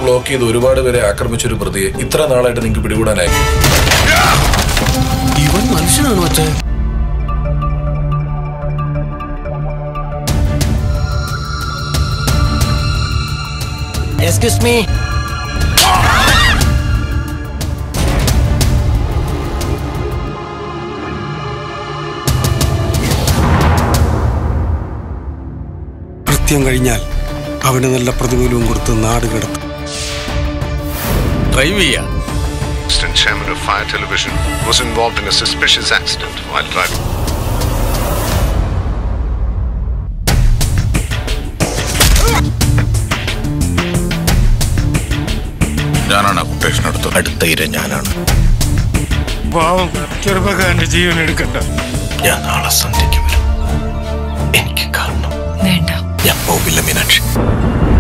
Block ചെയ്ത് ഒരുപാട് പേരെ ആക്രമിച്ച ഒരു പ്രതിയെ ഇത്ര നാളായിട്ട് നിങ്ങൾക്ക് പിടികൂടാനായി ഇവൻ മനുഷ്യനാണോ അച്ഛൻ എക്സ്ക്യൂസ് മീ കൃത്യം കഴിഞ്ഞാൽ അവന് നല്ല പ്രതികൂലവും കൊടുത്ത് നാട് കിടത്തും ഡ്രൈവ് ചെയ്യാം Assistant chairman of Fire Television was involved in a suspicious accident while driving. ഞാനാണ് ആ കൊട്ടേഷൻ എടുത്തത് അടുത്ത ഇര ഞാനാണ് പാവം ചെറുപ്പക്കാരന്റെ ജീവൻ എടുക്കണ്ട ഞാൻ നാളെ സന്ധ്യയ്ക്ക് വരും എനിക്ക് കാണണം വേണ്ട ഞാൻ പോകില്ല മീനാക്ഷി